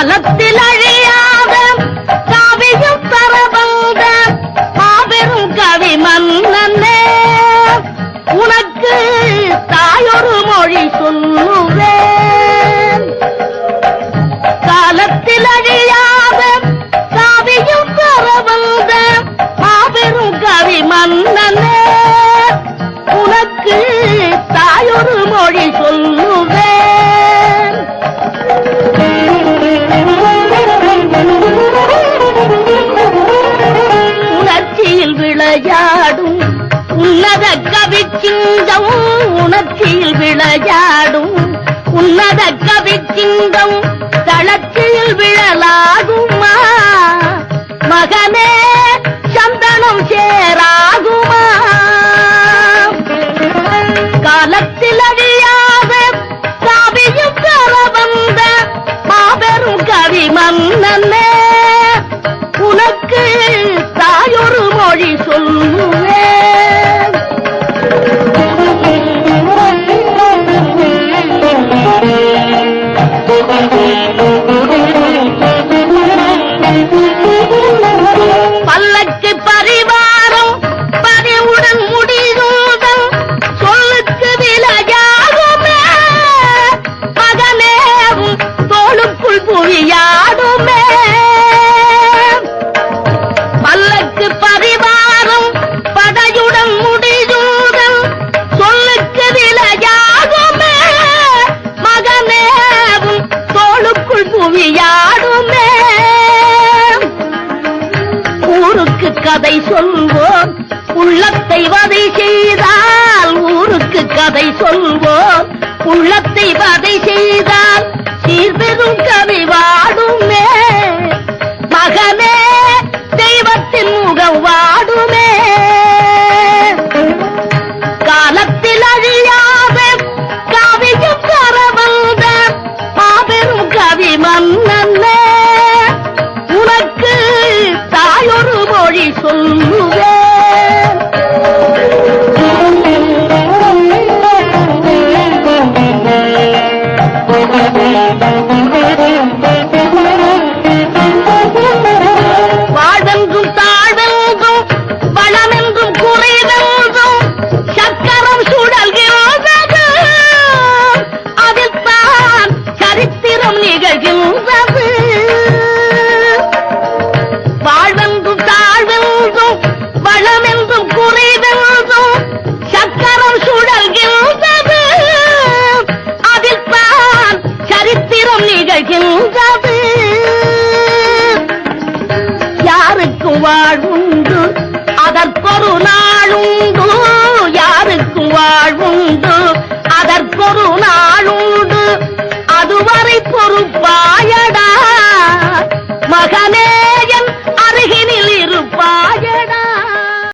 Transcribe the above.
காலத்தில் அழியாத காவியம் தர வந்த மாபெரும் கவி மன்னனே உனக்கு தாயொரு மொழி சொல்லுவேன் காலத்தில் அழியாத காவியம் தர வந்த மாபெரும் கவி மன்னனே உனக்கு தாயொரு மொழி சொல்லுவேன் உணர்ச்சியில் விளையாடும் உன்னத கவி சிங்கம் உணர்ச்சியில் விளையாடும் உன்னத கவி சிங்கம் தளர்ச்சியில் விழலாகுமா மகனே சந்தனம் சேராகுமா காலத்தில் அழியாத காவியம் தர வந்த மாபெரும் கவி மன்னனே உனக்கு தாயொரு மொழி சொல்லுவேன் பல்லக்கு பரிவாரம் பணிவுடன் முடிதூதல் சொல்லுக்கு விலையாகுமே மகனேவும் தோளுக்குள் புவியாடுமே பல்லக்கு பரிவாரம் படையுடன் முடிதூதல் சொல்லுக்கு விலையாகுமே மகனேவும் தோளுக்குள் புவியாடுமே ஊருக்கு கதை சொல்வோம் உள்ளத்தை வதை செய்தால் ஊருக்கு கதை சொல்வோம் உள்ளத்தை வதை செய்தால் சீர்பெரும் கவி வாடுமே மகனே தெய்வத்தின் முகம் வாடுமே காலத்தில் அழியாத காவியம் கரவந்த மாபெரும் கவி மன்னனே உனக்கு தாயொரு மொழி சொல்லுவேன் வாழ்வென்றும் தாழ்வென்றும் வளமென்றும் குறைவென்றும் சக்கரம் சுழல்கிறது அதில் தான் சரித்திரம் நிகழ்கின்றது வாழ்வென்றும் தாழ்வென்றும் வளமென்றும் குறைவென்றும் சக்கரம் சுழல்கின்றது அதில் தான் சரித்திரம் நிகழ்கின்றது யாருக்கும் வாழ்வுண்டு அதற்கொரு நாளுண்டு யாருக்கும் வாழ்வுண்டு அதற்கொரு நாளுண்டு அதுவரை பொறுப்பாயடா மகனே